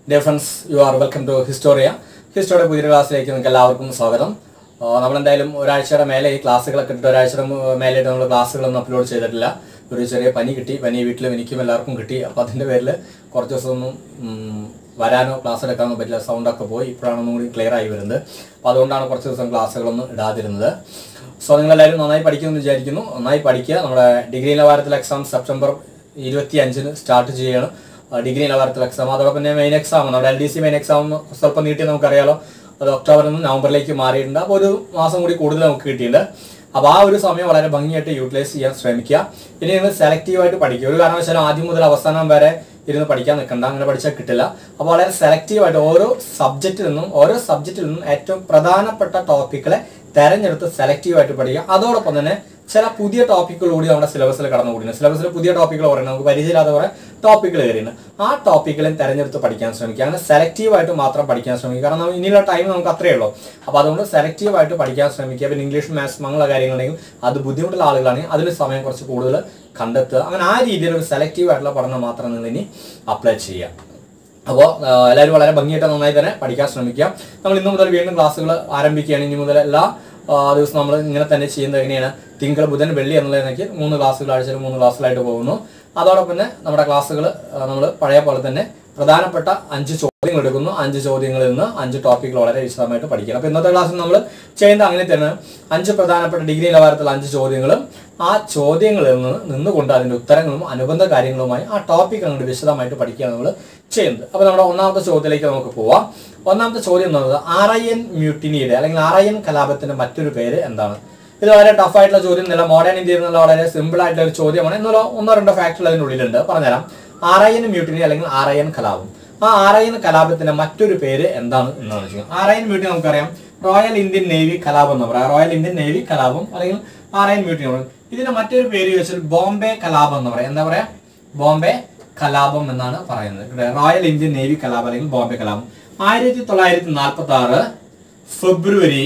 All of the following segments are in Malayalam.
dear friends you are welcome to Historia ഹിസ്റ്റോറിയുടെ പുതിയ ക്ലാസ്സിലേക്ക് നിങ്ങൾക്ക് എല്ലാവർക്കും സ്വാഗതം ആ, നമ്മളെന്തായാലും ഒരാഴ്ചയുടെ മേലെ ഈ ക്ലാസ്സുകളൊക്കെ ഇട്ട് ഒരാഴ്ചയുടെ മു- മേലെയായിട്ട് നമ്മൾ ക്ലാസ്സുകളൊന്നും അപ്ലോഡ് ചെയ്തിട്ടില്ല ഒരു ചെറിയ പനി കിട്ടി പനി വീട്ടിലും എനിക്കും എല്ലാവർക്കും കിട്ടി അപ്പോൾ അതിൻ്റെ പേരിൽ കുറച്ച് ദിവസമൊന്നും ഉം, വരാനോ ക്ലാസ് എടുക്കാനോ പറ്റില്ല സൗണ്ടൊക്കെ പോയി ഇപ്പോഴാണ് ഒന്നും കൂടി ക്ലിയർ ആയി വരുന്നത് അപ്പോൾ അതുകൊണ്ടാണ് കുറച്ച് ദിവസം ക്ലാസ്സുകളൊന്നും ഇടാതിരുന്നത് സോ നിങ്ങളെല്ലാവരും നന്നായി പഠിക്കുമെന്ന് വിചാരിക്കുന്നു നന്നായി പഠിക്കുക നമ്മുടെ ഡിഗ്രി നിലവാരത്തിലെ എക്സാം സെപ്റ്റംബർ ഇരുപത്തി അഞ്ചിന് സ്റ്റാർട്ട് ചെയ്യുകയാണ് ആ, ഡിഗ്രി നിലവാരത്തിലെ എക്സാം അതോടൊപ്പം തന്നെ മെയിൻ എക്സാം നമ്മുടെ L D C main exam സ്വല്പം നീട്ടി നമുക്കറിയാലോ അത് ഒക്ടോബറിൽ നിന്ന് നവംബറിലേക്ക് മാറിയിട്ടുണ്ട് അപ്പോൾ ഒരു മാസം കൂടി കൂടുതൽ നമുക്ക് കിട്ടിയിട്ടുണ്ട് അപ്പോൾ ആ ഒരു സമയം വളരെ ഭംഗിയായിട്ട് യൂട്ടിലൈസ് ചെയ്യാൻ ശ്രമിക്കുക ഇനി നിങ്ങൾ സെലക്റ്റീവായിട്ട് പഠിക്കുക ഒരു കാരണവശാലും ആദ്യം മുതൽ അവസാനം വരെ ഇരുന്ന് പഠിക്കാൻ നിൽക്കണ്ട അങ്ങനെ പഠിച്ചാൽ കിട്ടില്ല അപ്പോൾ വളരെ സെലക്റ്റീവായിട്ട് ഓരോ സബ്ജക്റ്റിൽ നിന്നും ഓരോ സബ്ജക്റ്റിൽ നിന്നും ഏറ്റവും പ്രധാനപ്പെട്ട ടോപ്പിക്കുകളെ തെരഞ്ഞെടുത്ത് സെലക്റ്റീവായിട്ട് പഠിക്കുക അതോടൊപ്പം തന്നെ ചില പുതിയ ടോപ്പിക്കുകൾ കൂടി നമ്മുടെ സിലബസിൽ കടന്നുകൂടിയാണ് സിലബസിൽ പുതിയ ടോപ്പിക്കുകൾ പറയുന്നത് നമുക്ക് പരിചയമില്ലാത്ത കുറെ ടോപ്പിക്കുകൾ കയറിയാണ് ആ ടോപ്പിക്കുകളും തെരഞ്ഞെടുത്ത് പഠിക്കാൻ ശ്രമിക്കുക അങ്ങനെ സെലക്റ്റീവായിട്ട് മാത്രം പഠിക്കാൻ ശ്രമിക്കുക കാരണം നമുക്ക് ഇനിയുള്ള ടൈം നമുക്ക് അത്രയേ ഉള്ളൂ അപ്പോൾ അതുകൊണ്ട് സെലക്റ്റീവായിട്ട് പഠിക്കാൻ ശ്രമിക്കുക പിന്നെ ഇംഗ്ലീഷ് മാത്സ് അങ്ങനെയുള്ള കാര്യങ്ങളുണ്ടെങ്കിൽ അത് ബുദ്ധിമുട്ടുള്ള ആളുകളാണെങ്കിൽ അതിന് സമയം കുറച്ച് കൂടുതൽ കണ്ടെത്തുക അങ്ങനെ ആ രീതിയിൽ ഒരു സെലക്റ്റീവ് ആയിട്ടുള്ള പഠനം മാത്രം നിങ്ങൾ ഇനി അപ്ലൈ ചെയ്യുക അപ്പോൾ എല്ലാവരും വളരെ ഭംഗിയായിട്ട് നന്നായി തന്നെ പഠിക്കാൻ ശ്രമിക്കുക നമ്മൾ ഇന്നു മുതൽ വീണ്ടും ക്ലാസ്സുകൾ ആരംഭിക്കുകയാണ് ഇനി മുതൽ എല്ലാ ആ, ദിവസവും നമ്മൾ ഇങ്ങനെ തന്നെ ചെയ്യുന്നത് എങ്ങനെയാണ് തിങ്കൾ ബുധൻ വെള്ളി എന്നുള്ളതിനേക്ക് മൂന്ന് ക്ലാസ്സുകൾ ആഴ്ചയിൽ മൂന്ന് ക്ലാസ്സിലായിട്ട് പോകുന്നു അതോടൊപ്പം തന്നെ നമ്മുടെ ക്ലാസ്സുകൾ നമ്മൾ പഴയ പോലെ തന്നെ പ്രധാനപ്പെട്ട അഞ്ച് ചോദ്യങ്ങൾ എടുക്കുന്നു അഞ്ച് ചോദ്യങ്ങളിൽ നിന്ന് അഞ്ച് ടോപ്പിക്കുകൾ വളരെ വിശദമായിട്ട് പഠിക്കണം അപ്പോൾ ഇന്നത്തെ ക്ലാസ്സിൽ നമ്മൾ ചെയ്യുന്നത് അങ്ങനെ തന്നെ അഞ്ച് പ്രധാനപ്പെട്ട ഡിഗ്രി നിലവാരത്തിലുള്ള അഞ്ച് ചോദ്യങ്ങളും ആ ചോദ്യങ്ങളിൽ നിന്ന് നിന്നുകൊണ്ട് അതിന്റെ ഉത്തരങ്ങളും അനുബന്ധ കാര്യങ്ങളുമായി ആ ടോപ്പിക് അങ്ങോട്ട് വിശദമായിട്ട് പഠിക്കുകയാണ് നമ്മൾ ചെയ്യുന്നത് അപ്പോൾ നമ്മുടെ ഒന്നാമത്തെ ചോദ്യത്തിലേക്ക് നമുക്ക് പോവാം ഒന്നാമത്തെ ചോദ്യം എന്ന് പറയുന്നത് ആർ ഐ എൻ മ്യൂട്ടിനിയുടെ അല്ലെങ്കിൽ ആർ ഐ എൻ കലാപത്തിന്റെ മറ്റൊരു പേര് എന്താണ് ഇത് വളരെ ടഫ് ആയിട്ടുള്ള ചോദ്യം എന്നല്ല മോഡേൺ ഇന്ത്യയിൽ നിന്നുള്ള വളരെ സിമ്പിൾ ആയിട്ടുള്ള ഒരു ചോദ്യമാണ് എന്നുള്ള ഒന്നോ രണ്ടോ ഫാക്ടർ അതിനുള്ളിലുണ്ട് പറഞ്ഞുതരാം ആർ ഐ എൻ മ്യൂട്ടിനി അല്ലെങ്കിൽ ആർ ഐ എൻ കലാപം ആ ആർ ഐ എൻ കലാപത്തിന്റെ മറ്റൊരു പേര് എന്താണ് എന്നാണ് ചോദിക്കുന്നത് ആർ ഐ എൻ മ്യൂട്ടിനി നമുക്കറിയാം റോയൽ ഇന്ത്യൻ നേവി കലാപം എന്ന് പറയാം റോയൽ ഇന്ത്യൻ നേവി കലാപം അല്ലെങ്കിൽ ആർ ഐ എൻ മ്യൂട്ടിനി എന്ന് പറയും ഇതിന്റെ മറ്റൊരു പേര് ചോദിച്ചാൽ ബോംബെ കലാപം എന്ന് പറയാം എന്താ പറയാ ബോംബെ കലാപം എന്നാണ് പറയുന്നത് ഇവിടെ റോയൽ ഇന്ത്യൻ നേവി കലാപം അല്ലെങ്കിൽ ബോംബെ കലാപം ആയിരത്തി തൊള്ളായിരത്തി നാൽപ്പത്തി ആറ് ഫെബ്രുവരി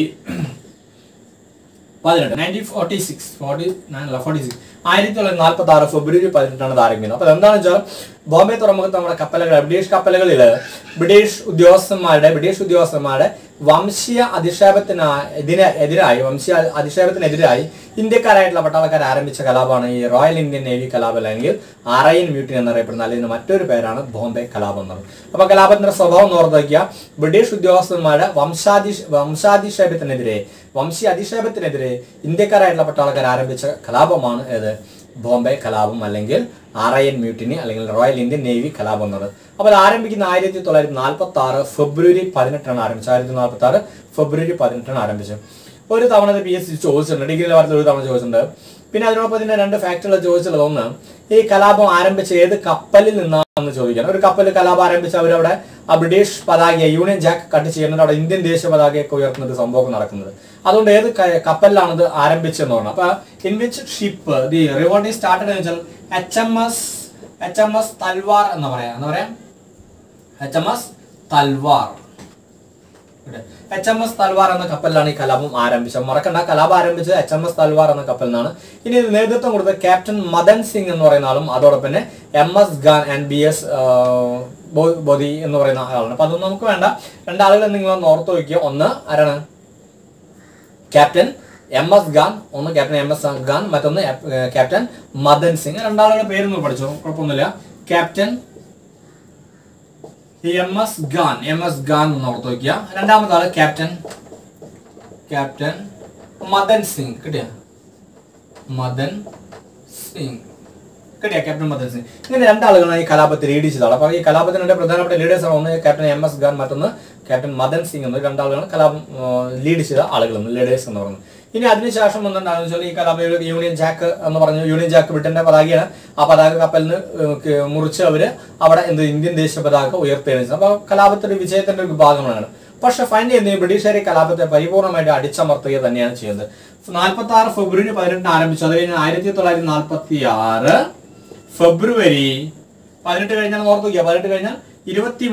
പതിനെട്ട് nineteen forty six forty nine അല്ല ഫോർട്ടി സിക്സ് ആയിരത്തി തൊള്ളായിരത്തി നാൽപ്പത്തി ആറ് ഫെബ്രുവരി പതിനെട്ടാണ് ഇത് ആരംഭിക്കുന്നത് അപ്പൊ എന്താണെന്ന് വെച്ചാൽ ബോംബെ തുറമുഖത്ത് നമ്മുടെ കപ്പലുകൾ ബ്രിട്ടീഷ് കപ്പലുകളിൽ ബ്രിട്ടീഷ് ഉദ്യോഗസ്ഥന്മാരുടെ ബ്രിട്ടീഷ് ഉദ്യോഗസ്ഥന്മാരുടെ വംശീയ അധിക്ഷേപത്തിന് ഇതിന് എതിരായി വംശീയ അധിക്ഷേപത്തിനെതിരായി ഇന്ത്യക്കാരായിട്ടുള്ള പട്ടാളക്കാർ ആരംഭിച്ച കലാപമാണ് ഈ റോയൽ ഇന്ത്യൻ നേവി കലാപം അല്ലെങ്കിൽ ആർ ഐ എൻ മ്യൂട്ടിൻ എന്നറിയപ്പെടുന്ന അല്ലെങ്കിൽ മറ്റൊരു പേരാണ് ബോംബെ കലാപം എന്ന് പറയുന്നത് അപ്പൊ കലാപത്തിന്റെ സ്വഭാവം എന്ന് ഓർത്ത് വയ്ക്കുക ബ്രിട്ടീഷ് ഉദ്യോഗസ്ഥന്മാരുടെ വംശാധി വംശാധിക്ഷേപത്തിനെതിരെ വംശീയ അധിക്ഷേപത്തിനെതിരെ ഇന്ത്യക്കാരായിട്ടുള്ള പട്ടാളക്കാർ ആരംഭിച്ച കലാപമാണ് ഏത് ബോംബെ കലാപം അല്ലെങ്കിൽ ആർ ഐ എൻ മ്യൂട്ടിനി അല്ലെങ്കിൽ റോയൽ ഇന്ത്യൻ നേവി കലാപം എന്നത് അപ്പോൾ ഇത് ആരംഭിക്കുന്ന ആയിരത്തി തൊള്ളായിരത്തി നാൽപ്പത്തി ആറ് ഫെബ്രുവരി പതിനെട്ടാണ് ആരംഭിച്ചത് ആയിരത്തി നാൽപ്പത്തി ആറ് ഫെബ്രുവരി പതിനെട്ടാണ് ആരംഭിച്ചത് ഒരു തവണ ഇത് പി എസ് സി ചോദിച്ചിട്ടുണ്ട് ഡിഗ്രി നിലവാരത്തിൽ ഒരു തവണ ചോദിച്ചിട്ടുണ്ട് പിന്നെ അതിനോടൊപ്പം ഇതിന്റെ രണ്ട് ഫാക്ടറികൾ ചോദിച്ചുള്ളത് ഒന്ന് ഈ കലാപം ആരംഭിച്ച ഏത് കപ്പലിൽ നിന്നാണെന്ന് ചോദിക്കണം ഒരു കപ്പൽ കലാപം ആരംഭിച്ച അവരവിടെ ആ ബ്രിട്ടീഷ് പതാകയെ യൂണിയൻ ജാക്ക് കട്ട് ചെയ്യുന്നത് അവിടെ ഇന്ത്യൻ ദേശീയ പതാകയൊക്കെ ഉയർത്തുന്ന ഒരു സംഭവം നടക്കുന്നത് അതുകൊണ്ട് ഏത് ക- കപ്പലിലാണ് ഇത് ആരംഭിച്ചതെന്ന് പറഞ്ഞു അപ്പൊ in which ship the revolt started എന്ന് വെച്ചാൽ H M S H M S Talwar എന്ന് പറയാം എന്താ പറയാ H M S Talwar H M S Talwar എന്ന കപ്പലിലാണ് ഈ കലാപം ആരംഭിച്ചത് മറക്കണ്ട കലാപം ആരംഭിച്ചത് എച്ച് എം എസ് തൽവാർ എന്ന കപ്പലിൽ നിന്നാണ് ഇനി ഇത് നേതൃത്വം കൊടുത്ത ക്യാപ്റ്റൻ മദൻ സിംഗ് എന്ന് പറയുന്ന ആളും അതോടൊപ്പം തന്നെ M S Khan and B S Bodhi എന്ന് പറയുന്ന ആളാണ് അപ്പൊ അതൊന്നും നമുക്ക് വേണ്ട രണ്ടാളുകൾ നിങ്ങളൊന്ന് ഓർത്ത് വയ്ക്കുക ഒന്ന് ആരാണ് ക്യാപ്റ്റൻ എം എസ് ഖാൻ ഒന്ന് ക്യാപ്റ്റൻ എം എസ് ഖാൻ മറ്റൊന്ന് ഏഹ്, ക്യാപ്റ്റൻ മദൻ സിംഗ് രണ്ടാളുടെ പേര് നിങ്ങൾ പഠിച്ചു കുഴപ്പമൊന്നുമില്ല captain M S Khan M S Khan എന്ന് ഓർത്ത് വയ്ക്കുക രണ്ടാമത്തെ ആള് ക്യാപ്റ്റൻ ക്യാപ്റ്റൻ മദൻ സിംഗ് കിട്ടിയ മദൻ സിംഗ് കിട്ടിയ ക്യാപ്റ്റൻ മദൻ സിംഗ് ഇങ്ങനെ രണ്ടാളുകളാണ് ഈ കലാപത്തെ ലീഡ് ചെയ്തത് അപ്പൊ ഈ കലാപത്തിന്റെ പ്രധാനപ്പെട്ട ലീഡേഴ്സ് ആണ് ഒന്ന് ക്യാപ്റ്റൻ എം എസ് ഖാൻ മറ്റൊന്ന് ക്യാപ്റ്റൻ മദൻ സിംഗ് എന്ന് രണ്ടാളുകളാണ് കലാപം ലീഡ് ചെയ്ത ആളുകൾ ലീഡേഴ്സ് എന്ന് പറയുന്നത് ഇനി അതിനുശേഷം എന്തുണ്ടാകുന്ന വെച്ചാൽ ഈ കലാപ യൂണിയൻ ജാക്ക് എന്ന് പറഞ്ഞു യൂണിയൻ ജാക്ക് ബ്രിട്ടന്റെ പതാകയാണ് ആ പതാക കപ്പലിന് ക- മുറിച്ച് അവര് അവിടെ എന്ത് ഇന്ത്യൻ ദേശീയ പതാക ഉയർത്തുകയാണ് ചെയ്തത് അപ്പൊ കലാപത്തിന്റെ വിജയത്തിന്റെ ഒരു ഭാഗമാണ് പക്ഷെ ഫൈനലി എന്ത് ചെയ്യും ബ്രിട്ടീഷുകാർ ഈ കലാപത്തെ പരിപൂർണമായിട്ട് അടിച്ചമർത്തുക തന്നെയാണ് ചെയ്യുന്നത് നാൽപ്പത്തി ആറ് ഫെബ്രുവരി പതിനെട്ടിന് ആരംഭിച്ചു അത് കഴിഞ്ഞ് ആയിരത്തി തൊള്ളായിരത്തി നാൽപ്പത്തി ആറ് ഫെബ്രുവരി പതിനെട്ട് കഴിഞ്ഞാൽ ഓർത്ത് വയ്ക്കുക പതിനെട്ട് കഴിഞ്ഞാൽ ഇരുപത്തി മൂന്ന്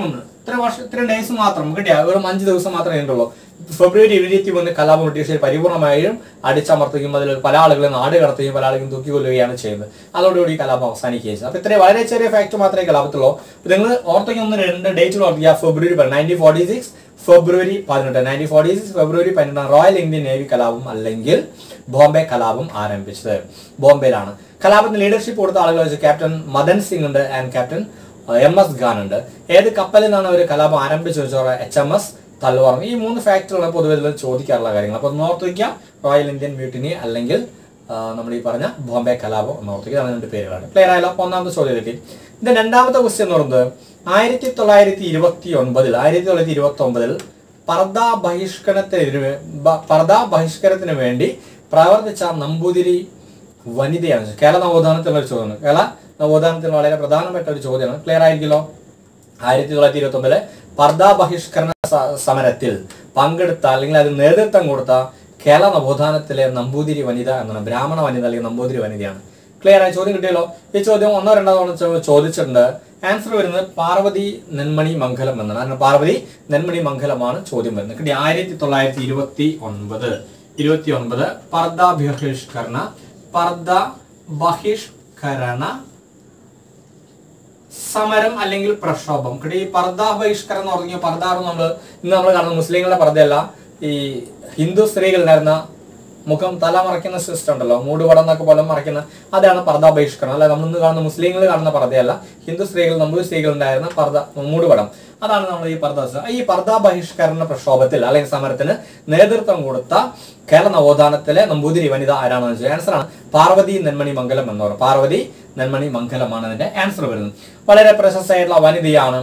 ഇത്ര വർഷം ഇത്ര ഡേയ്സ് മാത്രം കിട്ടിയ വെറും അഞ്ച് ദിവസം മാത്രമേ ഉണ്ടുള്ളൂ ഫെബ്രുവരി ഇരുപത്തി മൂന്ന് കലാപം ബ്രിട്ടീഷുകാർ പരിപൂർണമായും അടിച്ചമർത്തുകയും അതിൽ പല ആളുകളെ നാട് കടത്തുകയും പല ആളുകളും തൂക്കിക്കൊല്ലുകയാണ് ചെയ്യുന്നത് അതോടുകൂടി ഈ കലാപം അവസാനിക്കുകയും ചെയ്തു അപ്പൊ ഇത്രയും വളരെ ചെറിയ ഫാക്ട് മാത്രമേ കലാപത്തുള്ളൂ നിങ്ങൾ ഓർത്തെങ്കിൽ ഒന്ന് രണ്ട് ഡേറ്റുകൾ ഓർക്കുക ഫെബ്രുവരി നയൻറ്റീൻ ഫോർട്ടി സിക്സ് ഫെബ്രുവരി പതിനെട്ട് നയൻറ്റീൻ ഫോർട്ടി സിക്സ് ഫെബ്രുവരി പതിനെട്ടാണ് റോയൽ ഇന്ത്യൻ നേവി കലാപം അല്ലെങ്കിൽ ബോംബെ കലാപം ആരംഭിച്ചത് ബോംബെയിലാണ് കലാപത്തിന് ലീഡർഷിപ്പ് കൊടുത്ത ആളുകൾ വെച്ച് ക്യാപ്റ്റൻ മദൻ സിംഗ് ഉണ്ട് and captain M S Khan ഉണ്ട് ഏത് കപ്പലിൽ നിന്നാണ് ഒരു കലാപം ആരംഭിച്ചു വെച്ചാൽ എച്ച് എം എസ് തൽവാർ ഈ മൂന്ന് ഫാക്ടറികളാണ് പൊതുവെ ഇതിൽ ചോദിക്കാറുള്ള കാര്യങ്ങൾ അപ്പോൾ നോർത്ത് വയ്ക്കാം റോയൽ ഇന്ത്യൻ മ്യൂട്ടിനി അല്ലെങ്കിൽ ആ, നമ്മൾ ഈ പറഞ്ഞ ബോംബെ കലാപം നോർത്ത് വയ്ക്കുക അങ്ങനെ രണ്ട് പേരുകളാണ് ക്ലിയർ ആയല്ലോ അപ്പോൾ ഒന്നാമത്തെ ചോദ്യം കിട്ടി ഇത് രണ്ടാമത്തെ ക്വസ്റ്റ്യൻ എന്ന് പറയുന്നത് ആയിരത്തി തൊള്ളായിരത്തി ഇരുപത്തി ഒൻപതിൽ ആയിരത്തി തൊള്ളായിരത്തി ഇരുപത്തി ഒമ്പതിൽ പർദാ ബഹിഷ്കരണത്തിന് ബ- പർദാ ബഹിഷ്കരണത്തിന് വേണ്ടി പ്രവർത്തിച്ച നമ്പൂതിരി വനിതയാണ് കേരള നവോത്ഥാനത്തിലുള്ള ഒരു ചോദ്യമാണ് കേരള നവോത്ഥാനത്തിന് വളരെ പ്രധാനപ്പെട്ട ഒരു ചോദ്യമാണ് ക്ലിയർ ആയിരിക്കുമല്ലോ ആയിരത്തി തൊള്ളായിരത്തി ഇരുപത്തി ഒമ്പതിലെ പർദാ ബഹിഷ്കരണ സ- സമരത്തിൽ പങ്കെടുത്ത അല്ലെങ്കിൽ അതിന് നേതൃത്വം കൊടുത്ത കേരള നവോത്ഥാനത്തിലെ നമ്പൂതിരി വനിത എന്നാണ് ബ്രാഹ്മണ വനിത അല്ലെങ്കിൽ നമ്പൂതിരി വനിതയാണ് ക്ലിയർ ആയ ചോദ്യം കിട്ടിയല്ലോ ഈ ചോദ്യം ഒന്നോ രണ്ടോ തവണ ചോ- ചോദിച്ചിട്ടുണ്ട് ആൻസർ വരുന്നത് പാർവതി നെന്മണി മംഗലം എന്നാണ് കാരണം പാർവതി നെന്മണി മംഗലമാണ് ചോദ്യം വരുന്നത് കിട്ടി ആയിരത്തി തൊള്ളായിരത്തി ഇരുപത്തി ഒൻപത് ഇരുപത്തി ഒൻപത് പർദ ബഹിഷ്കരണ പർദ ബഹിഷ്കരണ സമരം അല്ലെങ്കിൽ പ്രക്ഷോഭം ഇവിടെ ഈ പർദാ ബഹിഷ്കരണം എന്ന് പറഞ്ഞ പർദ നമ്മൾ ഇന്ന് നമ്മൾ കാണുന്ന മുസ്ലിങ്ങളുടെ പർദ്ദയല്ല ഈ ഹിന്ദു സ്ത്രീകളുണ്ടായിരുന്ന മുഖം തല മറയ്ക്കുന്ന സിസ്റ്റം ഉണ്ടല്ലോ മൂടുപടം എന്നൊക്കെ പോലെ മറയ്ക്കുന്ന അതാണ് പർദാ ബഹിഷ്കരണം അല്ല നമ്മൾ ഇന്ന് കാണുന്ന മുസ്ലിങ്ങൾ കാണുന്ന പർദ്ദയല്ല ഹിന്ദു സ്ത്രീകൾ നമ്പൂരി സ്ത്രീകൾ ഉണ്ടായിരുന്ന പർദ്ദ മൂടുപടം അതാണ് നമ്മൾ ഈ പർദ്ദ ഈ പർദ്ദാ ബഹിഷ്കരണ പ്രക്ഷോഭത്തിൽ അല്ലെങ്കിൽ സമരത്തിന് നേതൃത്വം കൊടുത്ത കേരള നവോത്ഥാനത്തിലെ നമ്പൂതിരി വനിത ആരാണെന്ന് വെച്ചാൽ ആൻസർ ആണ് പാർവതി നെന്മണി മംഗലം എന്ന് പറയും പാർവതി നെന്മണി മംഗലമാണ് അതിന്റെ ആൻസർ വരുന്നത് വളരെ പ്രശസ്തമായിട്ടുള്ള വനിതയാണ്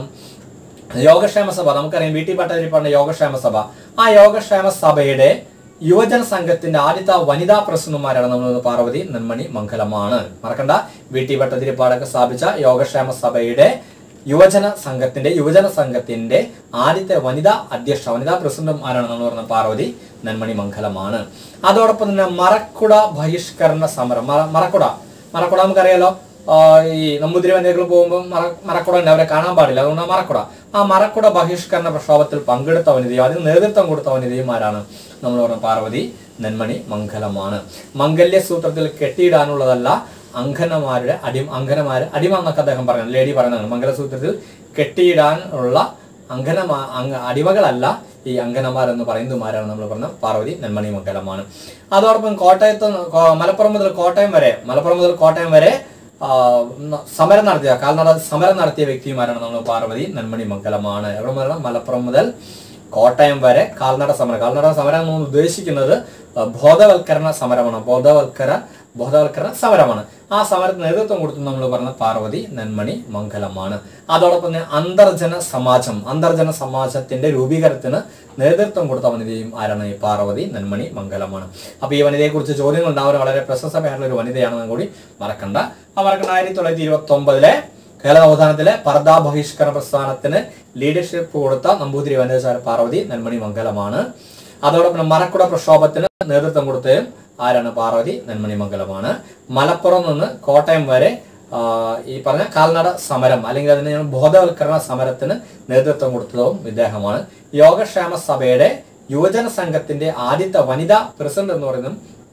യോഗക്ഷേമ സഭ നമുക്കറിയാം വി ടി ഭട്ടതിരിപ്പാടിന്റെ യോഗക്ഷേമ സഭ ആ യോഗക്ഷേമ സഭയുടെ യുവജന സംഘത്തിന്റെ ആദ്യത്തെ വനിതാ പ്രസിഡന്റുമാരാണ് നമ്മൾ പാർവതി നെന്മണി മംഗലമാണ് മറക്കണ്ട വി ടി ഭട്ടതിരിപ്പാടൊക്കെ സ്ഥാപിച്ച യോഗക്ഷേമ സഭയുടെ യുവജന സംഘത്തിന്റെ യുവജന സംഘത്തിന്റെ ആദ്യത്തെ വനിതാ അധ്യക്ഷ വനിതാ പ്രസിഡന്റും ആരാണ് നമ്മൾ പറഞ്ഞ പാർവതി നെന്മണി മംഗലമാണ് അതോടൊപ്പം തന്നെ മറക്കുട ബഹിഷ്കരണ സമരം മറ- മറക്കുട മറക്കുട നമുക്കറിയാലോ ആ, ഈ നമ്പൂതിരി വനിതകൾ പോകുമ്പോൾ മറ മറക്കുട ഉണ്ട് അവരെ കാണാൻ പാടില്ല അതുകൊണ്ട് ആ മറക്കുട ആ മറക്കുട ബഹിഷ്കരണ പ്രക്ഷോഭത്തിൽ പങ്കെടുത്ത വനിതയും അതിന് നേതൃത്വം കൊടുത്ത വനിതയും ആരാണ് നമ്മൾ പറഞ്ഞ പാർവതി നെന്മണി മംഗലമാണ് മംഗല്യ സൂത്രത്തിൽ കെട്ടിയിടാനുള്ളതല്ല അങ്കനമാരുടെ അടി അങ്കനമാര് അടിമ എന്നൊക്കെ അദ്ദേഹം പറഞ്ഞു ലേഡി പറയുന്നതാണ് മംഗലസൂത്രത്തിൽ കെട്ടിയിടാൻ ഉള്ള അങ്കനമാ അങ്ക അടിമകളല്ല ഈ അങ്കനമാർ എന്ന് പറയുന്നതുമാരാണ് നമ്മൾ പറഞ്ഞ പാർവതി നെന്മണി മംഗലമാണ് അതോടൊപ്പം കോട്ടയത്ത് നിന്ന് കോ- മലപ്പുറം മുതൽ കോട്ടയം വരെ മലപ്പുറം മുതൽ കോട്ടയം വരെ ആ, ന- സമരം നടത്തിയ കാൽനട സമരം നടത്തിയ വ്യക്തിമാരാണ് നമ്മൾ പാർവതി നെന്മണി മംഗലമാണ് എവിടെ മുതൽ മലപ്പുറം മുതൽ കോട്ടയം വരെ കാൽനട സമരം കാൽനട സമരം എന്ന് ഉദ്ദേശിക്കുന്നത് ആ, ബോധവൽക്കരണ സമരമാണ് ബോധവൽക്കര ബോധവൽക്കരണ സമരമാണ് ആ സമരത്തിന് നേതൃത്വം കൊടുത്തു നമ്മൾ പറഞ്ഞ പാർവതി നെന്മണി മംഗലമാണ് അതോടൊപ്പം തന്നെ അന്തർജന സമാജം അന്തർജന സമാജത്തിന്റെ രൂപീകരണത്തിന് നേതൃത്വം കൊടുത്ത വനിതയും ആരാണ് ഈ പാർവതി നെന്മണി മംഗലമാണ് അപ്പൊ ഈ വനിതയെ കുറിച്ച് ചോദ്യങ്ങൾ ഉണ്ടാവും വളരെ പ്രശസ്തമായിട്ടുള്ള ഒരു വനിതയാണെന്ന് കൂടി മറക്കണ്ട ആ മറക്കണ്ട ആയിരത്തി തൊള്ളായിരത്തി ഇരുപത്തി ഒമ്പതിലെ കേരള നവോത്ഥാനത്തിലെ പർദാ ബഹിഷ്കരണ പ്രസ്ഥാനത്തിന് ലീഡർഷിപ്പ് കൊടുത്ത നമ്പൂതിരി വനിത പാർവതി നെന്മണി മംഗലമാണ് അതോടൊപ്പം മറക്കുട പ്രക്ഷോഭത്തിന് നേതൃത്വം കൊടുത്തതും ആരാണ് പാർവതി നെന്മണി മംഗലമാണ് മലപ്പുറം നിന്ന് കോട്ടയം വരെ ആ, ഈ പറഞ്ഞ കാൽനട സമരം അല്ലെങ്കിൽ അതിന് ഞാൻ ബോധവൽക്കരണ സമരത്തിന് നേതൃത്വം കൊടുത്തതും ഇദ്ദേഹമാണ് യോഗക്ഷേമ സഭയുടെ യുവജന സംഘത്തിന്റെ ആദ്യത്തെ വനിതാ പ്രസിഡന്റ് എന്ന് പറയുന്നതും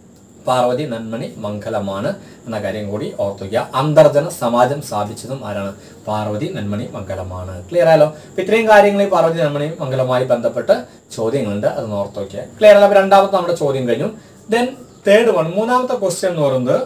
പാർവതി നന്മണി മംഗലമാണ് എന്ന കാര്യം കൂടി ഓർത്തുക അന്തർജന സമാജം സ്ഥാപിച്ചതും ആരാണ് പാർവതി നന്മണി മംഗലമാണ് ക്ലിയർ ആയാലോ അപ്പൊ ഇത്രയും കാര്യങ്ങൾ ഈ പാർവതി നന്മണി മംഗലവുമായി ബന്ധപ്പെട്ട് ചോദ്യങ്ങളുണ്ട് അത് ഓർത്ത് നോക്കിയ ക്ലിയർ അല്ല അപ്പൊ രണ്ടാമത്തെ നമ്മുടെ ചോദ്യം കഴിഞ്ഞു ദെൻ തേർഡ് വൺ മൂന്നാമത്തെ ക്വസ്റ്റ്യൻ എന്ന് പറയുന്നത്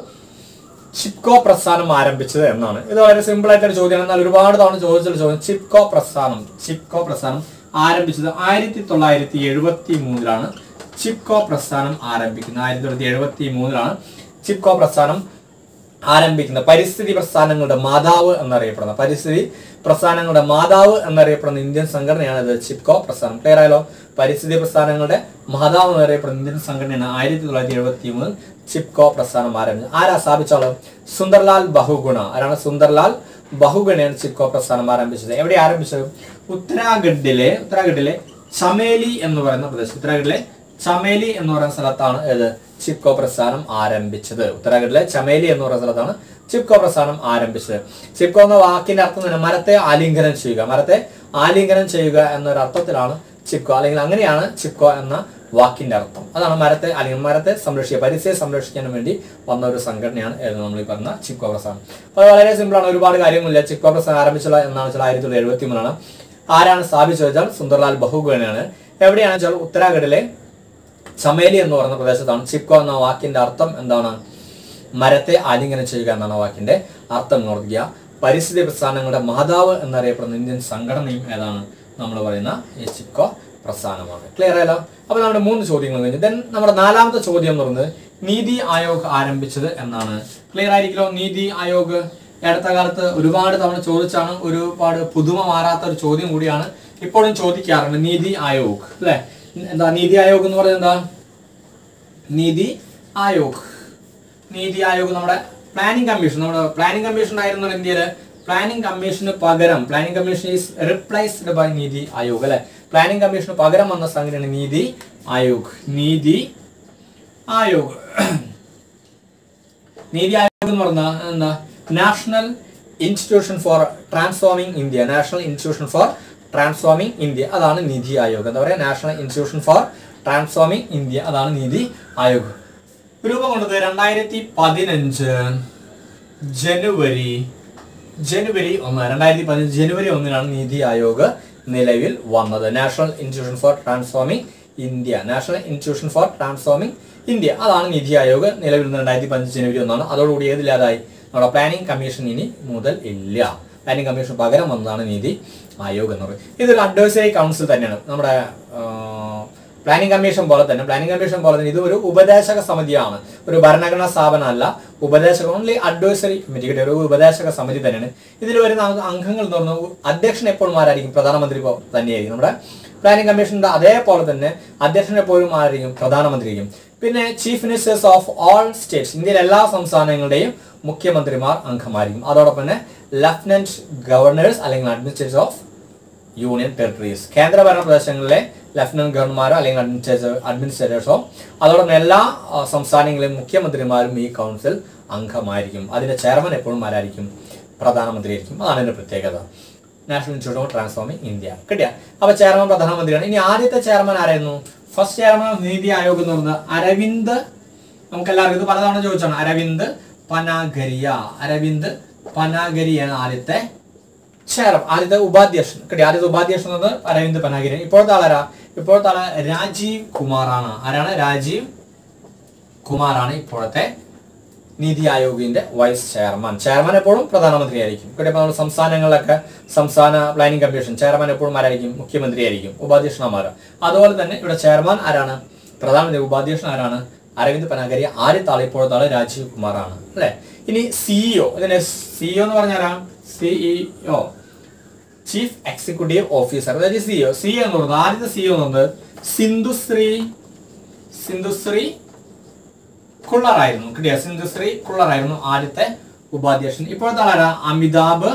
ചിപ്കോ പ്രസ്ഥാനം ആരംഭിച്ചത് എന്നാണ് ഇത് വളരെ സിമ്പിൾ ആയിട്ടൊരു ചോദ്യമാണ് എന്നാൽ ഒരുപാട് തവണ ചോദിച്ചൊരു ചോദ്യം ചിപ്കോ പ്രസ്ഥാനം ചിപ്കോ പ്രസ്ഥാനം ആരംഭിച്ചത് ആയിരത്തി തൊള്ളായിരത്തി എഴുപത്തി മൂന്നിലാണ് ചിപ്കോ പ്രസ്ഥാനം ആരംഭിക്കുന്നത് ആയിരത്തി തൊള്ളായിരത്തി എഴുപത്തി മൂന്നിലാണ് ചിപ്കോ പ്രസ്ഥാനം ആരംഭിക്കുന്നത് പരിസ്ഥിതി പ്രസ്ഥാനങ്ങളുടെ മാതാവ് എന്നറിയപ്പെടുന്ന പരിസ്ഥിതി പ്രസ്ഥാനങ്ങളുടെ മാതാവ് എന്നറിയപ്പെടുന്ന ഇന്ത്യൻ സംഘടനയാണ് ഇത് ചിപ്കോ പ്രസ്ഥാനം ക്ലിയർ ആയാലോ പരിസ്ഥിതി പ്രസ്ഥാനങ്ങളുടെ മാതാവ് എന്നറിയപ്പെടുന്ന ഇന്ത്യൻ സംഘടനയാണ് ആയിരത്തി തൊള്ളായിരത്തി എഴുപത്തി മൂന്നിൽ ചിപ്കോ പ്രസ്ഥാനം ആരംഭിച്ചത് ആരാ സ്ഥാപിച്ചാലോ സുന്ദർലാൽ ബഹുഗുണ ആരാണ് സുന്ദർലാൽ ബഹുഗുണയാണ് ചിപ്കോ പ്രസ്ഥാനം ആരംഭിച്ചത് എവിടെ ആരംഭിച്ചത് ഉത്തരാഖണ്ഡിലെ ഉത്തരാഖണ്ഡിലെ ചമേലി എന്ന് പറയുന്ന പ്രദേശം ഉത്തരാഖണ്ഡിലെ ചമേലി എന്ന് പറയുന്ന സ്ഥലത്താണ് ഏത് ചിപ്കോ പ്രസ്ഥാനം ആരംഭിച്ചത് ഉത്തരാഖണ്ഡിലെ ചമേലി എന്ന് പറയുന്ന സ്ഥലത്താണ് ചിപ്കോ പ്രസ്ഥാനം ആരംഭിച്ചത് ചിപ്കോ എന്ന വാക്കിന്റെ അർത്ഥം തന്നെ മരത്തെ ആലിംഗനം ചെയ്യുക മരത്തെ ആലിംഗനം ചെയ്യുക എന്നൊരു അർത്ഥത്തിലാണ് ചിപ്കോ അല്ലെങ്കിൽ അങ്ങനെയാണ് ചിപ്കോ എന്ന വാക്കിന്റെ അർത്ഥം അതാണ് മരത്തെ അല്ലെങ്കിൽ മരത്തെ സംരക്ഷിക്കുക പരിസ്ഥിതിയെ സംരക്ഷിക്കാൻ വേണ്ടി വന്ന ഒരു സംഘടനയാണ് ഏത് നമ്മൾ ഈ പറഞ്ഞ ചിപ്കോ പ്രസ്ഥാനം അപ്പോൾ അത് വളരെ സിമ്പിൾ ആണ് ഒരുപാട് കാര്യങ്ങളില്ല ചിപ്കോ പ്രസ്ഥാനം ആരംഭിച്ചുള്ള എന്നാണ് വെച്ചാൽ ആയിരത്തി തൊള്ളായിരത്തി എഴുപത്തി മൂന്നാണ് ആരാണ് സ്ഥാപിച്ചത് വെച്ചാൽ സുന്ദർലാൽ ബഹുഗുണയാണ് എവിടെയാണ് വെച്ചാൽ ഉത്തരാഖണ്ഡിലെ ചമേലി എന്ന് പറയുന്ന പ്രദേശത്താണ് ചിപ്കോ എന്ന വാക്കിന്റെ അർത്ഥം എന്താണ് മരത്തെ ആലിംഗനം ചെയ്യുക എന്നാണ് ആ വാക്കിന്റെ അർത്ഥം എന്ന് ഓർക്കുക പരിസ്ഥിതി പ്രസ്ഥാനങ്ങളുടെ മാതാവ് എന്നറിയപ്പെടുന്ന ഇന്ത്യൻ സംഘടനയും ഏതാണ് നമ്മൾ പറയുന്ന ഈ ചിപ്കോ പ്രസ്ഥാനമാണ് ക്ലിയർ ആയല്ലോ അപ്പൊ നമ്മുടെ മൂന്ന് ചോദ്യങ്ങൾ കഴിഞ്ഞു ദെൻ നമ്മുടെ നാലാമത്തെ ചോദ്യം എന്ന് പറയുന്നത് നീതി ആയോഗ് ആരംഭിച്ചത് എന്നാണ് ക്ലിയർ ആയിരിക്കലോ നീതി ആയോഗ് ഈ അടുത്ത കാലത്ത് ഒരുപാട് തവണ ചോദിച്ചാണ് ഒരുപാട് പുതുമ മാറാത്ത ഒരു ചോദ്യം കൂടിയാണ് ഇപ്പോഴും ചോദിക്കാറുണ്ട് നീതി ആയോഗ് അല്ലെ എന്താ നീതി ആയോഗ് എന്ന് പറയുന്നത് എന്താ നീതി ആയോഗ് നീതി ആയോഗ് നമ്മുടെ പ്ലാനിംഗ് കമ്മീഷൻ നമ്മുടെ പ്ലാനിംഗ് കമ്മീഷൻ ആയിരുന്നു ഇന്ത്യയില് പ്ലാനിംഗ് കമ്മീഷന് പകരം planning commission is replaced by NITI Aayog അല്ലെ പ്ലാനിംഗ് കമ്മീഷന് പകരം വന്ന സംഘടനയാണ് നീതി ആയോഗ് നീതി ആയോഗ് നീതി ആയോഗ് എന്ന് പറഞ്ഞാൽ എന്താ National Institution for Transforming India National Institution for Transforming India അതാണ് നീതി ആയോഗ് എന്താ പറയുക National Institution for Transforming India അതാണ് നീതി ആയോഗ് രൂപം കൊണ്ടത് രണ്ടായിരത്തി പതിനഞ്ച് ജനുവരി ജനുവരി ഒന്ന് രണ്ടായിരത്തി പതിനഞ്ച് ജനുവരി ഒന്നിനാണ് നീതി ആയോഗ് നിലവിൽ വന്നത് National Institution for Transforming India National Institution for Transforming India അതാണ് നീതി ആയോഗ് നിലവിൽ നിന്ന് രണ്ടായിരത്തി പതിനഞ്ച് ജനുവരി ഒന്നാണ് അതോടുകൂടി ഏതില്ലാതായി നമ്മുടെ പ്ലാനിംഗ് കമ്മീഷൻ ഇനി മുതൽ ഇല്ല പ്ലാനിംഗ് കമ്മീഷൻ പകരം വന്നതാണ് നീതി ആയോഗ് എന്ന് പറയുന്നത് ഇതൊരു അഡ്വൈസറി കൗൺസിൽ തന്നെയാണ് നമ്മുടെ പ്ലാനിംഗ് കമ്മീഷൻ പോലെ തന്നെ പ്ലാനിംഗ് കമ്മീഷൻ പോലെ തന്നെ ഇത് ഒരു ഉപദേശക സമിതിയാണ് ഒരു ഭരണഘടനാ സ്ഥാപനമല്ല ഉപദേശക ഓൺലി അഡ്വൈസറി കമ്മിറ്റി ഒരു ഉപദേശക സമിതി തന്നെയാണ് ഇതിൽ വരുന്ന അംഗ- അംഗങ്ങൾ എന്ന് പറഞ്ഞാൽ അധ്യക്ഷൻ എപ്പോഴും ആരായിരിക്കും പ്രധാനമന്ത്രി പോ- തന്നെയായിരിക്കും നമ്മുടെ പ്ലാനിംഗ് കമ്മീഷന്റെ അതേപോലെ തന്നെ അധ്യക്ഷൻ എപ്പോഴും ആരായിരിക്കും പ്രധാനമന്ത്രിയായിരിക്കും പിന്നെ chief ministers of all states ഇന്ത്യയിലെ എല്ലാ സംസ്ഥാനങ്ങളുടെയും മുഖ്യമന്ത്രിമാർ അംഗമായിരിക്കും അതോടൊപ്പം തന്നെ ലഫ്റ്റനന്റ് ഗവർണേഴ്സ് അല്ലെങ്കിൽ അഡ്മിനിസ്ട്രേറ്റർ ഓഫ് യൂണിയൻ ടെറിട്ടറീസ് കേന്ദ്രഭരണ പ്രദേശങ്ങളിലെ ലഫ്റ്റനന്റ് ഗവർണർമാരോ അല്ലെങ്കിൽ അഡ്മിനിസ്ട്രേറ്റർ അഡ്മിനിസ്ട്രേറ്റേഴ്സോ അതോടൊപ്പം എല്ലാ ആ, സംസ്ഥാനങ്ങളിലെയും മുഖ്യമന്ത്രിമാരും ഈ കൗൺസിൽ അംഗമായിരിക്കും അതിന്റെ ചെയർമാൻ എപ്പോഴും ആരായിരിക്കും പ്രധാനമന്ത്രിയായിരിക്കും അതാണ് ഇതിന്റെ പ്രത്യേകത National Institute of Transforming India കിട്ടിയ അപ്പൊ ചെയർമാൻ പ്രധാനമന്ത്രിയാണ് ഇനി ആദ്യത്തെ ചെയർമാൻ ആരായിരുന്നു ഫസ്റ്റ് ചെയർമാൻ ഓഫ് നീതി ആയോഗ് എന്ന് പറയുന്നത് അരവിന്ദ് നമുക്ക് എല്ലാവർക്കും ഇത് പലതവണ ചോദിച്ചാണ് അരവിന്ദ് പനാഗരിയ അരവിന്ദ് പനാഗരിയാണ് ആദ്യത്തെ ചെയർ ആദ്യത്തെ ഉപാധ്യക്ഷൻ കിട്ടി ആദ്യത്തെ ഉപാധ്യക്ഷൻ എന്നത് അരവിന്ദ് പനാഗിരി ഇപ്പോഴത്തെ ആളാരാ ഇപ്പോഴത്തെ ആള് രാജീവ് കുമാറാണ് ആരാണ് രാജീവ് കുമാറാണ് ഇപ്പോഴത്തെ നീതി ആയോഗിന്റെ വൈസ് ചെയർമാൻ ചെയർമാൻ എപ്പോഴും പ്രധാനമന്ത്രി ആയിരിക്കും ഇവിടെ ഇപ്പോൾ നമ്മൾ സംസ്ഥാനങ്ങളിലൊക്കെ സംസ്ഥാന പ്ലാനിംഗ് കമ്മീഷൻ ചെയർമാൻ എപ്പോഴും ആരായിരിക്കും മുഖ്യമന്ത്രി ആയിരിക്കും ഉപാധ്യക്ഷന്മാർ അതുപോലെ തന്നെ ഇവിടെ ചെയർമാൻ ആരാണ് പ്രധാനമന്ത്രി ഉപാധ്യക്ഷൻ ആരാണ് അരവിന്ദ് പനാഗരി ആദ്യത്തെ ആൾ ഇപ്പോഴത്തെ ആള് രാജീവ് കുമാറാണ് അല്ലെ ഇനി സിഇഒ ഇതിന് സിഇഒ എന്ന് പറഞ്ഞാൽ സിഇഒ ചീഫ് എക്സിക്യൂട്ടീവ് ഓഫീസർ അതായത് സിഇഒ സിഇഒ എന്ന് പറയുന്നത് ആദ്യത്തെ സിഇഒ എന്ന് പറയുന്നത് സിന്ധുശ്രീ സിന്ധുശ്രീ കുള്ളറായിരുന്നു കിട്ടിയ സിന്ധുശ്രീ കുള്ളറായിരുന്നു ആദ്യത്തെ ഉപാധ്യക്ഷൻ ഇപ്പോഴത്തെ ആളാരാ അമിതാഭ്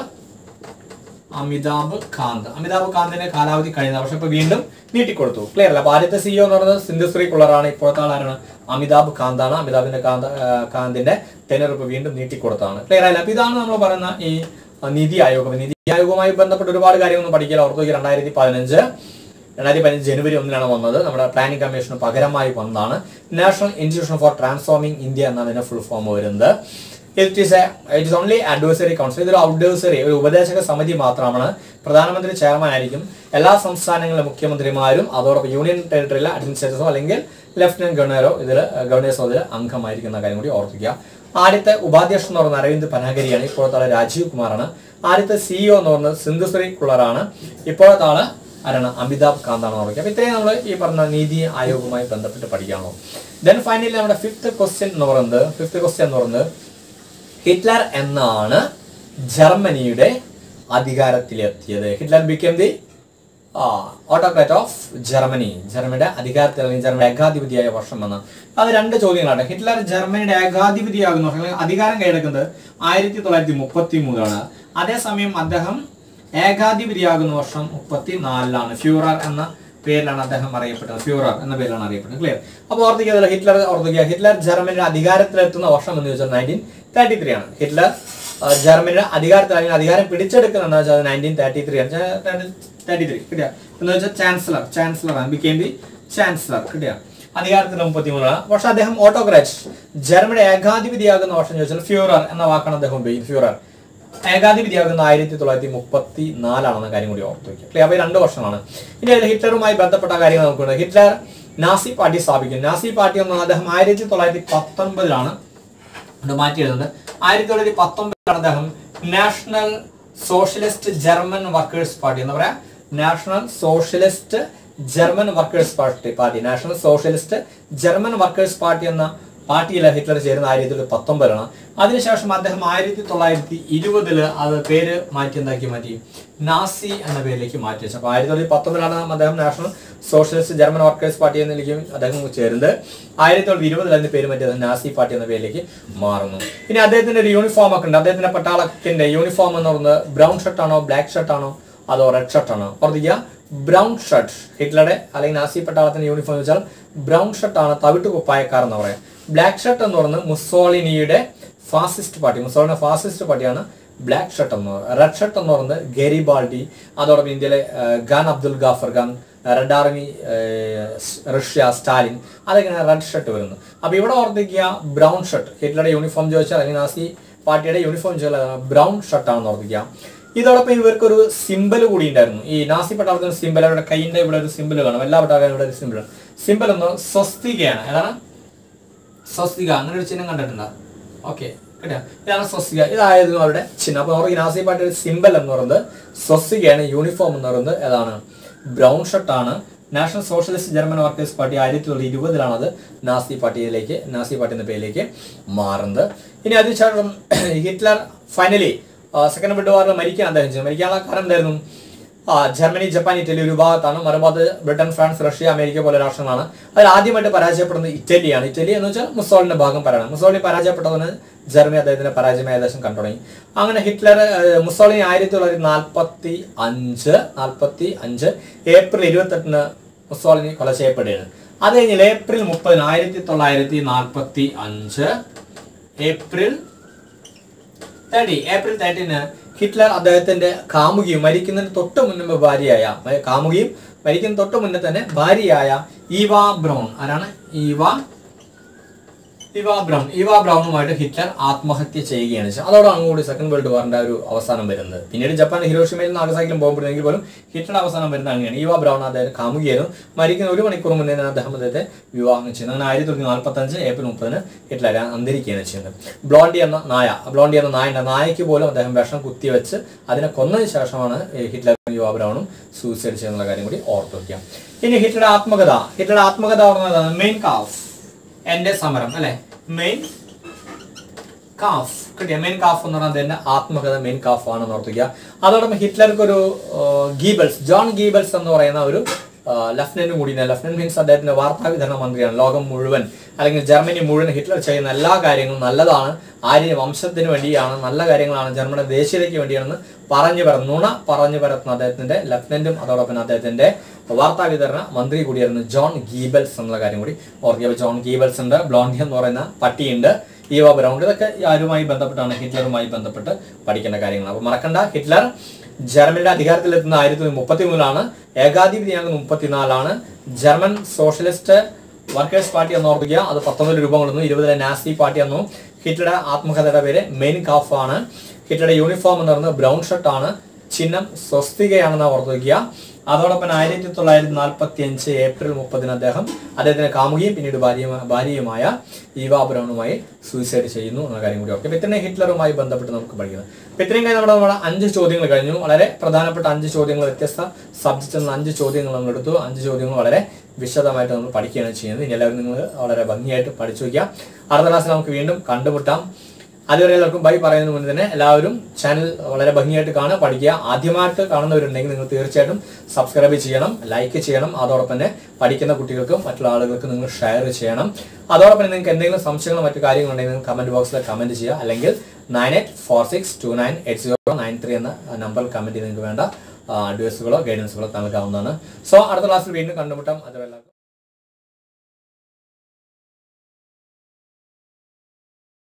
അമിതാഭ് കാന്ത് അമിതാഭ് കാന്തിന്റെ കാലാവധി കഴിഞ്ഞ പക്ഷെ ഇപ്പൊ വീണ്ടും നീട്ടിക്കൊടുത്തു ക്ലിയർ അല്ല അപ്പൊ ആദ്യത്തെ സിഇഒ എന്ന് പറയുന്നത് സിന്ധുശ്രീ കുള്ളറാണ് ഇപ്പോഴത്തെ ആളാരാണ് അമിതാഭ് കാന്താണ് അമിതാഭിന്റെ കാന്ത ആ, കാന്തിന്റെ ടെനർ ഇപ്പൊ വീണ്ടും നീട്ടിക്കൊടുത്താണ് ക്ലിയർ ആയില്ല അപ്പൊ ഇതാണ് നമ്മൾ പറയുന്ന ഈ ആ, നീതി ആയോഗ് അപ്പൊ നീതി ആയോഗുമായി ബന്ധപ്പെട്ട് ഒരുപാട് കാര്യങ്ങളൊന്നും പഠിക്കില്ല ഓർത്തു രണ്ടായിരത്തി പതിനഞ്ച് രണ്ടായിരത്തി പതിനഞ്ച് ജനുവരി ഒന്നിനാണ് വന്നത് നമ്മുടെ പ്ലാനിംഗ് കമ്മീഷന് പകരമായി വന്നതാണ് National Institution for Transforming India എന്നാണ് ഇതിന്റെ ഫുൾ ഫോം വരുന്നത് it is it is only advisory council ഇതൊരു അഡ്വൈസറി ഒരു ഉപദേശക സമിതി മാത്രമാണ് പ്രധാനമന്ത്രി ചെയർമാൻ ആയിരിക്കും എല്ലാ സംസ്ഥാനങ്ങളിലെ മുഖ്യമന്ത്രിമാരും അതോടൊപ്പം യൂണിയൻ ടെറിട്ടറിയിലെ അഡ്മിനിസ്ട്രേറ്റേഴ്സോ അല്ലെങ്കിൽ ലഫ്റ്റനന്റ് ഗവർണറോ ഇതിൽ ഗവർണേഴ്സോ ഇതിൽ അംഗമായിരിക്കുന്ന കാര്യം കൂടി ഓർപ്പിക്കുക ആദ്യത്തെ ഉപാധ്യക്ഷൻ എന്ന് പറയുന്നത് അരവിന്ദ് പനാഗരിയാണ് ഇപ്പോഴത്തെ ആള് രാജീവ് കുമാറാണ് ആദ്യത്തെ സിഇഒ എന്ന് പറയുന്നത് സിന്ധുശ്രീ കുള്ളറാണ് ഇപ്പോഴത്തെ ആള് ആരാണ് അമിതാഭ് കാന്താണ് ഓർക്കുക അപ്പൊ ഇത്രയും നമ്മൾ ഈ പറഞ്ഞ നീതി ആയോഗുമായി ബന്ധപ്പെട്ട് പഠിക്കാണോ ദെൻ ഫൈനലി നമ്മുടെ ഫിഫ്ത്ത് ക്വസ്റ്റ്യൻ എന്ന് പറയുന്നത് ഫിഫ്ത്ത് ക്വസ്റ്റ്യൻ എന്ന് പറയുന്നത് ഹിറ്റ്ലർ എന്നാണ് ജർമ്മനിയുടെ അധികാരത്തിലെത്തിയത് Hitler become the autocrat of Germany ജർമ്മനിയുടെ അധികാരത്തിൽ അല്ലെങ്കിൽ ജർമ്മനി ഏകാധിപതിയായ വർഷം എന്ന അത് രണ്ട് ചോദ്യങ്ങളാണ് ഹിറ്റ്ലർ ജർമ്മനിയുടെ ഏകാധിപതിയാകുന്ന വർഷം അല്ലെങ്കിൽ അധികാരം കൈയടക്കുന്നത് ആയിരത്തി തൊള്ളായിരത്തി മുപ്പത്തി മൂന്നിലാണ് അതേസമയം അദ്ദേഹം ഏകാധിപതിയാകുന്ന വർഷം മുപ്പത്തി നാലിലാണ് ഫ്യൂറർ എന്ന പേരിലാണ് അദ്ദേഹം അറിയപ്പെട്ടത് ഫ്യൂറർ എന്ന പേരിലാണ് അറിയപ്പെട്ടത് ക്ലിയർ അപ്പോൾ ഓർത്തിക്കുക ഹിറ്റ്ലർ ഓർത്തിക്കുക ഹിറ്റ്ലർ ജർമ്മനിയുടെ അധികാരത്തിലെത്തുന്ന വർഷം എന്ന് വെച്ചാൽ നയൻറ്റീൻ തേർട്ടി ത്രീ ആണ് ഹിറ്റ്ലർ ആ, ജർമ്മനിയുടെ അധികാരത്തിൽ അല്ലെങ്കിൽ അധികാരം പിടിച്ചെടുക്കുന്നത് എന്താ വെച്ചാൽ നയൻറ്റീൻ തേർട്ടി ത്രീ ആണ് തേർട്ടി ത്രീ കിട്ടിയ എന്ന് വെച്ചാൽ ചാൻസലർ ചാൻസലർ ആണ് ബിക്കേം ദി ചാൻസലർ കിട്ടിയ അധികാരത്തിൽ മുപ്പത്തി മൂന്നാണ് പക്ഷെ അദ്ദേഹം ഓട്ടോക്രാറ്റ് ജർമ്മനിയുടെ ഏകാധിപതിയാകുന്ന വർഷം ചോദിച്ചാൽ ഫ്യൂറർ എന്ന വാക്കാണ് അദ്ദേഹം ഉപയോഗിക്കുന്നത് ഫ്യൂറർ ഏകാധിപതിയാകുന്ന ആയിരത്തി തൊള്ളായിരത്തി മുപ്പത്തി നാലാണെന്ന കാര്യം കൂടി ഓർത്ത് വയ്ക്കുക ക്ലിയർ അപ്പോൾ ഈ രണ്ട് വർഷമാണ് ഇനി അതിൽ ഹിറ്റ്ലറുമായി ബന്ധപ്പെട്ട കാര്യങ്ങൾ നമുക്കുണ്ട് ഹിറ്റ്ലർ നാസി പാർട്ടി സ്ഥാപിക്കുന്നു നാസി പാർട്ടി എന്ന് അദ്ദേഹം ആയിരത്തി തൊള്ളായിരത്തി പത്തൊൻപതിലാണ് അത് മാറ്റി എഴുതുന്നുണ്ട് ആയിരത്തി തൊള്ളായിരത്തി പത്തൊമ്പതിലാണ് അദ്ദേഹം National socialist German workers party എന്ന് പറയാം National socialist German workers Party party National socialist German workers Party എന്ന പാർട്ടിയിൽ ഹിറ്റ്ലർ ചേരുന്ന ആയിരത്തി തൊള്ളായിരത്തി പത്തൊമ്പതിലാണ് അതിനുശേഷം അദ്ദേഹം ആയിരത്തി തൊള്ളായിരത്തി ഇരുപതില് അത് പേര് മാറ്റി എന്താക്കി മാറ്റി നാസി എന്ന പേരിലേക്ക് മാറ്റി വെച്ചു അപ്പോൾ ആയിരത്തി തൊള്ളായിരത്തി പത്തൊമ്പതിലാണ് അദ്ദേഹം National socialist German workers Party എന്നതിലേക്ക് അദ്ദേഹം ചേരുന്നത് ആയിരത്തി തൊള്ളായിരത്തി ഇരുപതിൽ അതിന്റെ പേര് മാറ്റി അത് നാസി പാർട്ടി എന്ന പേരിലേക്ക് മാറുന്നു ഇനി അദ്ദേഹത്തിന്റെ ഒരു യൂണിഫോം ഒക്കെ ഉണ്ട് അദ്ദേഹത്തിന്റെ പട്ടാളത്തിന്റെ യൂണിഫോം എന്ന് പറയുന്നത് ബ്രൗൺ ഷർട്ട് ആണോ ബ്ലാക്ക് ഷർട്ട് ആണോ അതോ റെഡ് ഷർട്ട് ആണോ ഓർത്തിക്കുക ബ്രൗൺ ഷർട്ട് ഹിറ്റ്ലറുടെ അല്ലെങ്കിൽ നാസി പട്ടാളത്തിന്റെ യൂണിഫോം വെച്ചാൽ ബ്രൗൺ ഷർട്ട് ആണ് തവിട്ട് കുപ്പായക്കാർ എന്ന് പറയാം ബ്ലാക്ക് ഷർട്ട് എന്ന് പറയുന്നത് മുസോളിനിയുടെ ഫാസിസ്റ്റ് പാർട്ടി മുസോളിന്റെ ഫാസിസ്റ്റ് പാർട്ടിയാണ് ബ്ലാക്ക് ഷർട്ട് എന്ന് പറയുന്നത് റെഡ് ഷർട്ട് എന്ന് പറയുന്നത് ഗെരിബാൾഡി അതോടൊപ്പം ഇന്ത്യയിലെ ആ, Khan Abdul Ghaffar Khan red army Russia Stalin അതൊക്കെയാണ് റെഡ് ഷർട്ട് വരുന്നത് അപ്പൊ ഇവിടെ ഓർത്തിക്കുക ബ്രൗൺ ഷർട്ട് ഹിറ്റ്ലറുടെ യൂണിഫോം ചോദിച്ചാൽ അല്ലെങ്കിൽ നാസി പാർട്ടിയുടെ യൂണിഫോം ചോദിച്ചാൽ ബ്രൗൺ ഷർട്ടാണെന്ന് ഓർത്തിക്കുക ഇതോടൊപ്പം ഇവർക്ക് ഒരു സിമ്പൽ കൂടി ഉണ്ടായിരുന്നു ഈ നാസി പട്ടാളത്തിന് സിമ്പൽ അവരുടെ കൈയിന്റെ ഇവിടെ ഒരു സിമ്പൽ കാണും എല്ലാ പട്ടാളും ഇവിടെ ഒരു സിമ്പൽ സിമ്പൽ എന്ന് സ്വസ്തികയാണ് ഏതാണ് സ്വസ്തിക അങ്ങനെ ഒരു ചിഹ്നം കണ്ടിട്ടുണ്ടോ ഓക്കെ കേട്ടോ ഇതാണ് സ്വസ്തിക ഇതായിരുന്നു അവരുടെ ചിഹ്നം അപ്പൊ അവർക്ക് നാസി പാർട്ടിയുടെ സിമ്പൽ എന്ന് പറയുന്നത് സ്വസ്തികയാണ് യൂണിഫോം എന്ന് പറയുന്നത് ഏതാണ് ബ്രൗൺ ഷർട്ടാണ് national socialist German workers party ആയിരത്തി തൊള്ളായിരത്തി ഇരുപതിലാണ് അത് നാസി പാർട്ടിയിലേക്ക് നാസി പാർട്ടി എന്ന പേരിലേക്ക് മാറുന്നത് ഇനി അതിനുശേഷം ഹിറ്റ്ലർ ഫൈനലി സെക്കൻഡ് വേൾഡ് വാറിൽ മരിക്കാൻ അദ്ദേഹം ചെയ്തു മരിക്കാനുള്ള കാരണം എന്തായിരുന്നു ആ, ജർമ്മനി ജപ്പാൻ ഇറ്റലി ഒരു ഭാഗത്താണ് മറുഭാഗത്ത് ബ്രിട്ടൻ ഫ്രാൻസ് റഷ്യ അമേരിക്ക പോലെ രാഷ്ട്രങ്ങളാണ് അതിൽ ആദ്യമായിട്ട് പരാജയപ്പെടുന്നത് ഇറ്റലിയാണ് ഇറ്റലി എന്ന് വെച്ചാൽ മുസോളിന്റെ ഭാഗം പറയണം മുസോളിനി പരാജയപ്പെട്ടതിന് ജർമ്മനി അദ്ദേഹത്തിന്റെ പരാജയം ഏകദേശം കണ്ടു തുടങ്ങി അങ്ങനെ ഹിറ്റ്ലർ ഏഹ്, മുസോളിനി ആയിരത്തി തൊള്ളായിരത്തി നാൽപ്പത്തി അഞ്ച് നാൽപ്പത്തി അഞ്ച് ഏപ്രിൽ ഇരുപത്തെട്ടിന് മുസോളിനി കൊല ചെയ്യപ്പെടുകയാണ് അത് കഴിഞ്ഞാൽ ഏപ്രിൽ മുപ്പതിന് ആയിരത്തി തൊള്ളായിരത്തി നാൽപ്പത്തി അഞ്ച് ഏപ്രിൽ തേർട്ടി ഏപ്രിൽ തേർട്ടീന് ഹിറ്റ്ലർ അദ്ദേഹത്തിന്റെ കാമുകിയും മരിക്കുന്നതിന് തൊട്ട് മുന്നേ ഭാര്യയായ മ- കാമുകിയും മരിക്കുന്ന തൊട്ട് മുന്നേ തന്നെ ഭാര്യയായ ഈവ ബ്രൗൺ ആരാണ് ഈവ ഇവ ബ്രൗൺ ഇവ ബ്രൗണുമായിട്ട് ഹിറ്റ്ലർ ആത്മഹത്യ ചെയ്യുകയാണ് ചെയ്തത് അതോടാണ് കൂടി സെക്കൻഡ് വേൾഡ് വാറിന്റെ ആ ഒരു അവസാനം വരുന്നത് പിന്നീട് ജപ്പാൻ ഹിരോഷിമയിൽ നാഗസാക്കിലും പോകുമ്പോഴെങ്കിൽ പോലും ഹിറ്റ്ലർ അവസാനം വരുന്ന അങ്ങനെയാണ് ഇവ ബ്രൗൺ അദ്ദേഹം കാമുകിയായിരുന്നു മരിക്കുന്ന ഒരു മണിക്കൂർ മുന്നേ തന്നെ അദ്ദേഹം അദ്ദേഹത്തെ വിവാഹം ചെയ്യുന്നത് അങ്ങനെ ആയിരത്തി തൊള്ളായിരത്തി നാൽപ്പത്തി അഞ്ച് ഏപ്രിൽ മുപ്പതിന് ഹിറ്റ്ലർ അന്തരിക്കുകയാണ് ചെയ്യുന്നത് ബ്ലോണ്ടി എന്ന നായ ബ്ലോണ്ടി എന്ന നായന്റെ നായയ്ക്ക് പോലും അദ്ദേഹം വിഷം കുത്തിവെച്ച് അതിനെ കൊന്നതിന് ശേഷമാണ് ഈ ഹിറ്റ്ലർ യുവ ബ്രൗണും സൂസൈഡ് ചെയ്യുന്ന കാര്യം കൂടി ഓർത്തു വയ്ക്കാം ഇനി ഹിറ്റ്ലറുടെ ആത്മകഥ ഹിറ്റ്ലറുടെ ആത്മകഥ പറഞ്ഞതാണ് മെയിൻ കാഫ് എന്റെ സമരം അല്ലെ മെയിൻ കാഫ് കിട്ടിയ മെയിൻ കാഫ് എന്ന് പറയുന്നത് എന്റെ ആത്മകഥ മെയിൻ കാഫ് ആണെന്ന് ഓർത്തിക്കുക അതോടൊപ്പം ഹിറ്റ്ലർക്ക് ഒരു ഗീബൽസ് ജോൺ ഗീബൽസ് എന്ന് പറയുന്ന ഒരു ലഫ്റ്റനന്റ് കൂടി ലഫ്റ്റനന്റ് മീൻസ് അദ്ദേഹത്തിന്റെ വാർത്താ വിതരണ മന്ത്രിയാണ് ലോകം മുഴുവൻ അല്ലെങ്കിൽ ജർമ്മനി മുഴുവൻ ഹിറ്റ്ലർ ചെയ്യുന്ന എല്ലാ കാര്യങ്ങളും നല്ലതാണ് ആര്യ വംശത്തിന് വേണ്ടിയാണ് നല്ല കാര്യങ്ങളാണ് ജർമ്മനിയുടെ ദേശീയതയ്ക്ക് വേണ്ടിയാണെന്ന് പറഞ്ഞു പര നുണ പറഞ്ഞു പരത്തുന്ന അദ്ദേഹത്തിന്റെ ലഫ്റ്റനന്റും അതോടൊപ്പം അദ്ദേഹത്തിന്റെ വാർത്താ വിതരണ മന്ത്രി കൂടിയായിരുന്നു ജോൺ ഗീബൽസ് എന്നുള്ള കാര്യം കൂടി ഓർക്കുക അപ്പൊ ജോൺ ഗീബൽസ് ഉണ്ട് ബ്ലോണ്ടി എന്ന് പറയുന്ന പട്ടിയുണ്ട് ഈവ ബ്രൗണ്ട് ഇതൊക്കെ ആരുമായി ബന്ധപ്പെട്ടാണ് ഹിറ്റ്ലറുമായി ബന്ധപ്പെട്ട് പഠിക്കേണ്ട കാര്യങ്ങൾ അപ്പൊ മറക്കണ്ട ഹിറ്റ്ലർ ജർമ്മനിയുടെ അധികാരത്തിലെത്തുന്ന ആയിരത്തി മുപ്പത്തി മൂന്നിലാണ് ഏകാധിപതിയാകുന്ന മുപ്പത്തിനാലാണ് ജർമ്മൻ സോഷ്യലിസ്റ്റ് വർക്കേഴ്സ് പാർട്ടി എന്ന് ഓർക്കുക അത് പത്തൊമ്പത് രൂപ കൊള്ളുന്നു ഇരുപതിലെ നാസി പാർട്ടി എന്നു ഹിറ്റ്ലറുടെ ആത്മകഥയുടെ പേര് മെയിൻ കാഫ് ആണ് ഹിറ്റ്ലറുടെ യൂണിഫോം എന്ന് പറയുന്നത് ബ്രൗൺ ഷർട്ട് ആണ് ചിഹ്നം സ്വസ്തികയാണെന്ന് ഓർത്തു വയ്ക്കുക അതോടൊപ്പം ആയിരത്തി തൊള്ളായിരത്തി നാൽപ്പത്തി അഞ്ച് ഏപ്രിൽ മുപ്പതിന് അദ്ദേഹം അദ്ദേഹത്തിന്റെ കാമുകിയും പിന്നീട് ഭാര്യയുമായ ഭാര്യയുമായ ഈവ ബ്രൗണുമായി സൂയിസൈഡ് ചെയ്യുന്നു എന്ന കാര്യം കൂടി ഓർക്കുക അപ്പൊ ഇത്രയും ഹിറ്റ്ലറുമായി ബന്ധപ്പെട്ട് നമുക്ക് പഠിക്കുന്നത് അപ്പൊ ഇത്രയും കഴിഞ്ഞ് നമ്മുടെ നമ്മുടെ അഞ്ച് ചോദ്യങ്ങൾ കഴിഞ്ഞു വളരെ പ്രധാനപ്പെട്ട അഞ്ച് ചോദ്യങ്ങൾ വ്യത്യസ്ത സബ്ജക്റ്റിൽ നിന്ന് അഞ്ച് ചോദ്യങ്ങൾ നമ്മൾ എടുത്തു അഞ്ച് ചോദ്യങ്ങൾ വളരെ വിശദമായിട്ട് നമ്മൾ പഠിക്കുകയാണ് ചെയ്യുന്നത് ഇനി എല്ലാവരും നിങ്ങൾ വളരെ ഭംഗിയായിട്ട് പഠിച്ചു വയ്ക്കുക അടുത്ത ക്ലാസ്സിൽ നമുക്ക് വീണ്ടും കണ്ടുമുട്ടാം അതുവരെ എല്ലാവർക്കും ബൈ പറയുന്നതിന് മുന്നേ തന്നെ എല്ലാവരും ചാനൽ വളരെ ഭംഗിയായിട്ട് കാണുക പഠിക്കുക ആദ്യമായിട്ട് കാണുന്നവരുണ്ടെങ്കിൽ നിങ്ങൾ തീർച്ചയായിട്ടും സബ്സ്ക്രൈബ് ചെയ്യണം ലൈക്ക് ചെയ്യണം അതോടൊപ്പം തന്നെ പഠിക്കുന്ന കുട്ടികൾക്കും മറ്റുള്ള ആളുകൾക്കും നിങ്ങൾ ഷെയർ ചെയ്യണം അതോടൊപ്പം നിങ്ങൾക്ക് എന്തെങ്കിലും സംശയങ്ങളോ മറ്റു കാര്യങ്ങളുണ്ടെങ്കിൽ നിങ്ങൾ കമന്റ് ബോക്സിൽ കമന്റ് ചെയ്യുക അല്ലെങ്കിൽ nine eight four six two nine eight zero nine three എന്ന നമ്പറിൽ കമന്റ് ചെയ്ത് നിങ്ങൾക്ക് വേണ്ട അഡ്വൈസുകളോ ഗൈഡൻസുകളോ നൽകാവുന്നതാണ് സോ അടുത്ത ക്ലാസ്സിൽ വീണ്ടും കണ്ടുമുട്ടാം അതുവരെ എല്ലാവർക്കും